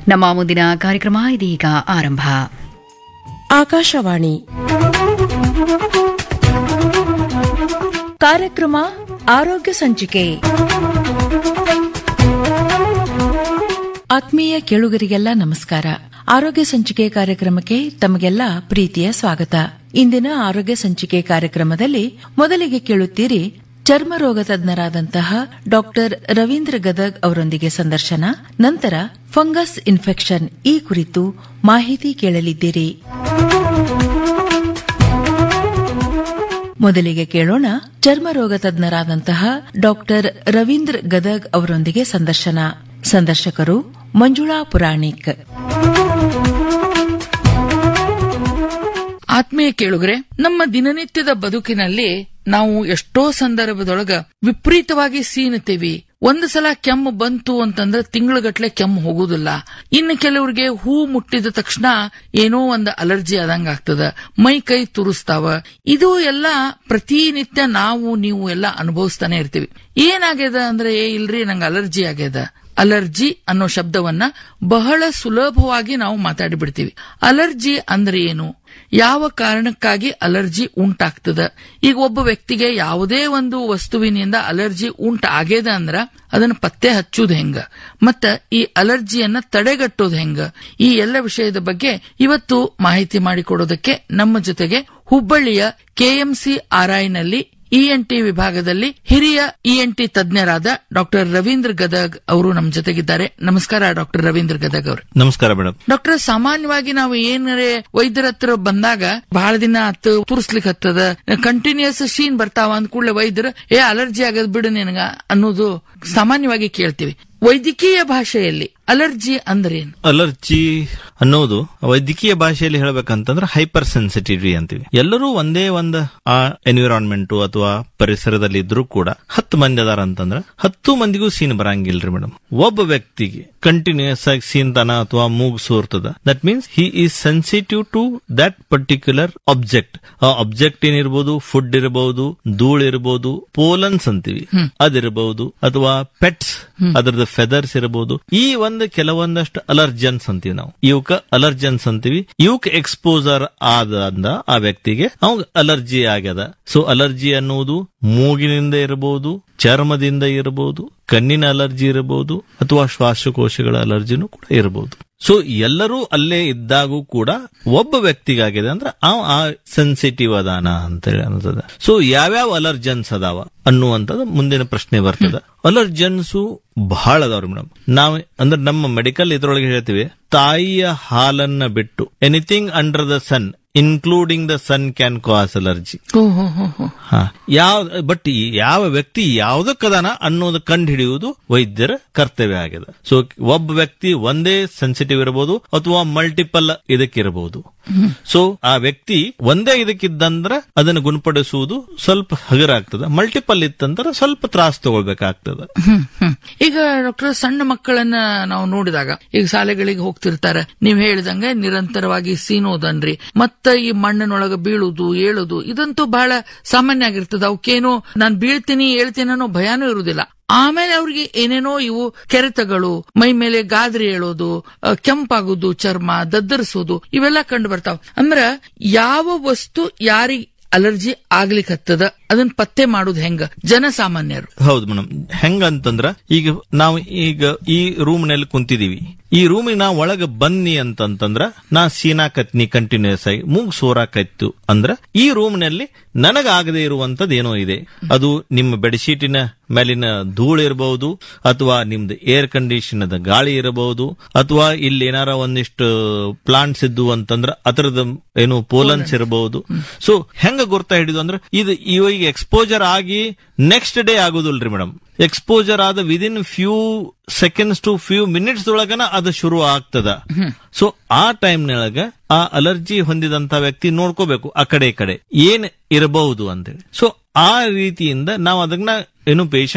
ನಮ್ಮ ಮುಂದಿನ ಕಾರ್ಯಕ್ರಮ ಇದೀಗ ಆರಂಭ ಆಕಾಶವಾಣಿ ಕಾರ್ಯಕ್ರಮ ಆರೋಗ್ಯ ಸಂಚಿಕೆ ಆತ್ಮೀಯ ಕೇಳುಗರಿಗೆಲ್ಲ ನಮಸ್ಕಾರ ಆರೋಗ್ಯ ಸಂಚಿಕೆ ಕಾರ್ಯಕ್ರಮಕ್ಕೆ ತಮಗೆಲ್ಲ ಪ್ರೀತಿಯ ಸ್ವಾಗತ ಇಂದಿನ ಆರೋಗ್ಯ ಸಂಚಿಕೆ ಕಾರ್ಯಕ್ರಮದಲ್ಲಿ ಮೊದಲಿಗೆ ಕೇಳುತ್ತೀರಿ ಚರ್ಮ ರೋಗ ತಜ್ಞರಾದಂತಹ ಡಾಕ್ಟರ್ ರವೀಂದ್ರ ಗದಗ್ ಅವರೊಂದಿಗೆ ಸಂದರ್ಶನ ನಂತರ ಫಂಗಸ್ ಇನ್ಫೆಕ್ಷನ್ ಈ ಕುರಿತು ಮಾಹಿತಿ ಕೇಳಲಿದ್ದೀರಿ ಮೊದಲಿಗೆ ಕೇಳೋಣ ಚರ್ಮ ರೋಗ ತಜ್ಞರಾದಂತಹ ಡಾಕ್ಟರ್ ರವೀಂದ್ರ ಗದಗ್ ಅವರೊಂದಿಗೆ ಸಂದರ್ಶನ ಸಂದರ್ಶಕರು ಮಂಜುಳಾ ಪುರಾಣಿಕ್ ಆತ್ಮೀಯ ಕೇಳುಗರೆ ನಮ್ಮ ದಿನನಿತ್ಯದ ಬದುಕಿನಲ್ಲಿ ನಾವು ಎಷ್ಟೋ ಸಂದರ್ಭದೊಳಗ ವಿಪರೀತವಾಗಿ ಸೀನುತ್ತೀವಿ ಒಂದು ಸಲ ಕೆಮ್ಮು ಬಂತು ಅಂತಂದ್ರೆ ತಿಂಗಳಗಟ್ಲೆ ಕೆಮ್ಮು ಹೋಗುದಿಲ್ಲ ಇನ್ನು ಕೆಲವ್ರಿಗೆ ಹೂ ಮುಟ್ಟಿದ ತಕ್ಷಣ ಏನೋ ಒಂದು ಅಲರ್ಜಿ ಆದಂಗ ಆಗ್ತದ ಮೈ ಕೈ ತುರಿಸ್ತಾವ ಇದು ಎಲ್ಲ ಪ್ರತಿನಿತ್ಯ ನಾವು ನೀವು ಎಲ್ಲ ಅನುಭವಿಸ್ತಾನೆ ಇರ್ತೀವಿ ಏನಾಗ್ಯದ ಅಂದ್ರೆ ಏ ಇಲ್ರಿ ನಂಗೆ ಅಲರ್ಜಿ ಆಗ್ಯದ ಅಲರ್ಜಿ ಅನ್ನೋ ಶಬ್ದವನ್ನ ಬಹಳ ಸುಲಭವಾಗಿ ನಾವು ಮಾತಾಡಿಬಿಡ್ತೀವಿ ಅಲರ್ಜಿ ಅಂದ್ರೆ ಏನು ಯಾವ ಕಾರಣಕ್ಕಾಗಿ ಅಲರ್ಜಿ ಉಂಟಾಗ್ತದ ಈಗ ಒಬ್ಬ ವ್ಯಕ್ತಿಗೆ ಯಾವುದೇ ಒಂದು ವಸ್ತುವಿನಿಂದ ಅಲರ್ಜಿ ಉಂಟ ಆಗ್ಯದ ಅಂದ್ರ ಅದನ್ನ ಪತ್ತೆ ಹಚ್ಚುದು ಹೆಂಗ ಮತ್ತ ಈ ಅಲರ್ಜಿಯನ್ನ ತಡೆಗಟ್ಟೋದು ಹೆಂಗ ಈ ಎಲ್ಲ ವಿಷಯದ ಬಗ್ಗೆ ಇವತ್ತು ಮಾಹಿತಿ ಮಾಡಿಕೊಡೋದಕ್ಕೆ ನಮ್ಮ ಜೊತೆಗೆ ಹುಬ್ಬಳ್ಳಿಯ ಕೆಎಂಸಿ ಆರ್ಐನಲ್ಲಿ ಇಎನ್ಟಿ ವಿಭಾಗದಲ್ಲಿ ಹಿರಿಯ ಇಎನ್ಟಿ ತಜ್ಞರಾದ ಡಾಕ್ಟರ್ ರವೀಂದ್ರ ಗದಗ್ ಅವರು ನಮ್ಮ ಜೊತೆಗಿದ್ದಾರೆ ನಮಸ್ಕಾರ ಡಾಕ್ಟರ್ ರವೀಂದ್ರ ಗದಗ್ ಅವರು ನಮಸ್ಕಾರ ಮೇಡಮ್ ಡಾಕ್ಟರ್ ಸಾಮಾನ್ಯವಾಗಿ ನಾವು ಏನರೇ ವೈದ್ಯರ ಹತ್ರ ಬಂದಾಗ ಬಹಳ ದಿನ ಹತ್ತು ತುರ್ಸ್ಲಿಕ್ ಹತ್ತದ ಕಂಟಿನ್ಯೂಸ್ ಶೀನ್ ಬರ್ತಾವ ಅಂದ ಕೂಡಲೇ ವೈದ್ಯರು ಏ ಅಲರ್ಜಿ ಆಗದ್ ಬಿಡು ನಿನಗ ಅನ್ನೋದು ಸಾಮಾನ್ಯವಾಗಿ ಕೇಳ್ತೀವಿ ವೈದ್ಯಕೀಯ ಭಾಷೆಯಲ್ಲಿ ಅಲರ್ಜಿ ಅಂದ್ರೇನು ಅಲರ್ಜಿ ಅನ್ನೋದು ವೈದ್ಯಕೀಯ ಭಾಷೆಯಲ್ಲಿ ಹೇಳ್ಬೇಕಂತಂದ್ರೆ ಹೈಪರ್ ಸೆನ್ಸಿಟಿವಿಟಿ ಅಂತೀವಿ ಎಲ್ಲರೂ ಒಂದೇ ಒಂದು ಆ ಎನ್ವಿರಾನ್ಮೆಂಟ್ ಅಥವಾ ಪರಿಸರದಲ್ಲಿ ಇದ್ರೂ ಕೂಡ ಹತ್ತು ಮಂದಿ ಅದಾರ ಅಂತಂದ್ರೆ ಹತ್ತು ಮಂದಿಗೂ ಸೀನ್ ಬರಂಗಿಲ್ರಿ ಮೇಡಮ್ ಒಬ್ಬ ವ್ಯಕ್ತಿಗೆ ಕಂಟಿನ್ಯೂಸ್ ಆಗಿ ಸೀನ್ತಾನ ಅಥವಾ ಮೂಗ್ ಸೋರ್ತದ that means he is sensitive to that particular object ಆ ಆಬ್ಜೆಕ್ಟ್ ಏನಿರ್ಬೋದು ಫುಡ್ ಇರಬಹುದು ಧೂಳ್ ಇರಬಹುದು ಪೋಲನ್ಸ್ ಅಂತೀವಿ ಅದಿರಬಹುದು ಅಥವಾ ಪೆಟ್ಸ್ ಅದರದ ಫೆದರ್ಸ್ ಇರಬಹುದು ಈ ಒಂದು ಕೆಲವೊಂದಷ್ಟು ಅಲರ್ಜನ್ಸ್ ಅಂತೀವಿ ನಾವು ಇವಕ್ಕ ಅಲರ್ಜನ್ಸ್ ಅಂತೀವಿ ಇವಕ್ ಎಕ್ಸ್ಪೋಸರ್ ಆದ ಆ ವ್ಯಕ್ತಿಗೆ ಅವಾಗ ಅಲರ್ಜಿ ಆಗ್ಯದ ಸೊ ಅಲರ್ಜಿ ಅನ್ನುವುದು ಮೂಗಿನಿಂದ ಇರಬಹುದು ಚರ್ಮದಿಂದ ಇರಬಹುದು ಕಣ್ಣಿನ ಅಲರ್ಜಿ ಇರಬಹುದು ಅಥವಾ ಶ್ವಾಸಕೋಶಗಳ ಅಲರ್ಜಿನೂ ಕೂಡ ಇರಬಹುದು ಸೊ ಎಲ್ಲರೂ ಅಲ್ಲೇ ಇದ್ದಾಗೂ ಕೂಡ ಒಬ್ಬ ವ್ಯಕ್ತಿಗಾಗಿದೆ ಅಂದ್ರೆ ಅವ ಆ ಸೆನ್ಸಿಟಿವ್ ಅದಾನ ಅಂತ ಹೇಳಿ ಅನ್ಸದ ಸೊ ಯಾವ್ಯಾವ ಅಲರ್ಜನ್ಸ್ ಅದಾವ ಅನ್ನುವಂಥದ್ದು ಮುಂದಿನ ಪ್ರಶ್ನೆ ಬರ್ತದ ಅಲರ್ಜನ್ಸು ಬಹಳ ಅದಾವ್ರಿ ಮೇಡಮ್ ನಾವ್ ಅಂದ್ರೆ ನಮ್ಮ ಮೆಡಿಕಲ್ ಇದ್ರೊಳಗೆ ಹೇಳ್ತೀವಿ ತಾಯಿಯ ಹಾಲನ್ನ ಬಿಟ್ಟು anything under the sun including the sun can cause allergy ಹಾ ಯಾವ ಬಟ್ ಯಾವ ವ್ಯಕ್ತಿ ಯಾವ್ದಕ್ಕದಾನ ಅನ್ನೋದು ಕಂಡು ಹಿಡಿಯುವುದು ವೈದ್ಯರ ಕರ್ತವ್ಯ ಆಗಿದೆ ಸೊ ಒಬ್ಬ ವ್ಯಕ್ತಿ ಒಂದೇ ಸೆನ್ಸಿಟಿವ್ ಇರಬಹುದು ಅಥವಾ ಮಲ್ಟಿಪಲ್ ಇದಕ್ಕಿರಬಹುದು ಸೊ ಆ ವ್ಯಕ್ತಿ ಒಂದೇ ಇದಕ್ಕಿದ್ದಂದ್ರ ಅದನ್ನು ಗುಣಪಡಿಸುವುದು ಸ್ವಲ್ಪ ಹಗರ ಆಗ್ತದೆ ಮಲ್ಟಿಪಲ್ ಇತ್ತಂದ್ರೆ ಸ್ವಲ್ಪ ತ್ರಾಸ್ ತಗೊಳ್ಬೇಕಾಗ್ತದೆ ಹ್ಮ್, ಹ್ಮ್. ಈಗ ಡಾಕ್ಟರ್ ಸಣ್ಣ ಮಕ್ಕಳನ್ನ ನಾವು ನೋಡಿದಾಗ ಈಗ ಶಾಲೆಗಳಿಗೆ ಹೋಗ್ತಿರ್ತಾರೆ ನೀವ್ ಹೇಳಿದಂಗೆ ನಿರಂತರವಾಗಿ ಸೀನೋದನ್ರಿ ಮತ್ತ ಈ ಮಣ್ಣಿನೊಳಗ ಬೀಳುದು ಏಳುದು ಇದಂತೂ ಬಹಳ ಸಾಮಾನ್ಯ ಆಗಿರ್ತದ ಅವಕ್ಕೇನು ನಾನ್ ಬೀಳ್ತೀನಿ ಹೇಳ್ತೀನಿ ಅನ್ನೋ ಭಯಾನೂ ಇರುವುದಿಲ್ಲ ಆಮೇಲೆ ಅವ್ರಿಗೆ ಏನೇನೋ ಇವು ಕೆರೆತಗಳು ಮೈ ಮೇಲೆ ಗಾದ್ರಿ ಏಳೋದು ಅ, ಕೆಂಪಾಗುದು ಚರ್ಮ ದದ್ದರಿಸೋದು ಇವೆಲ್ಲ ಕಂಡು ಬರ್ತಾವ ಅಂದ್ರ ಯಾವ ವಸ್ತು ಯಾರಿಗ್ ಅಲರ್ಜಿ ಆಗ್ಲಿಕ್ಕತ್ತದ ಅದನ್ನ ಪತ್ತೆ ಮಾಡುದು ಹೆಂಗ ಜನಸಾಮಾನ್ಯರು ಹೌದು ಮೇಡಮ್ ಹೆಂಗಂತಂದ್ರ ಈಗ ನಾವು ಈಗ ಈ ರೂಮ್ ನಲ್ಲಿ ಕುಂತಿದೀವಿ ಈ ರೂಮಿನ ನಾ ಒಳಗ ಬನ್ನಿ ಅಂತಂತಂದ್ರ ನಾ ಸೀನಾಕತ್ನಿ ಕಂಟಿನ್ಯೂಸ್ ಆಗಿ ಮೂಗ್ ಸೋರಾಕತ್ತು ಅಂದ್ರ ಈ ರೂಮ್ ನಲ್ಲಿ ನನಗಾಗದೆ ಇರುವಂತದ್ದು ಏನೋ ಇದೆ ಅದು ನಿಮ್ಮ ಬೆಡ್ಶೀಟಿನ ಮೇಲಿನ ಧೂಳು ಇರಬಹುದು ಅಥವಾ ನಿಮ್ದು ಏರ್ ಕಂಡೀಷನ್ ಗಾಳಿ ಇರಬಹುದು ಅಥವಾ ಇಲ್ಲಿ ಏನಾರ ಒಂದಿಷ್ಟು ಪ್ಲಾಂಟ್ಸ್ ಇದ್ದು ಅಂತಂದ್ರ ಅದರದ ಏನು ಪೋಲನ್ಸ್ ಇರಬಹುದು ಸೊ ಹೆಂಗ ಗುರ್ತ ಹಿಡಿದು ಅಂದ್ರೆ ಇದು ಇವಾಗ ಎಕ್ಸ್ಪೋಜರ್ ಆಗಿ ನೆಕ್ಸ್ಟ್ ಡೇ ಆಗುದಿಲ್ರಿ ಮೇಡಮ್ ಎಕ್ಸ್ಪೋಜರ್ ಆದ within few seconds to few minutes ಒಳಗನ ಅದು ಶುರು ಆಗ್ತದ ಸೊ ಆ ಟೈಮ್ನೊಳಗ ಆ ಅಲರ್ಜಿ ಹೊಂದಿದಂತ ವ್ಯಕ್ತಿ ನೋಡ್ಕೋಬೇಕು ಆ ಕಡೆ ಈ ಕಡೆ ಏನ್ ಇರಬಹುದು ಅಂತೇಳಿ ಸೊ ಆ ರೀತಿಯಿಂದ ನಾವು ಅದನ್ನ ಏನು ಪೇಷಂಟ್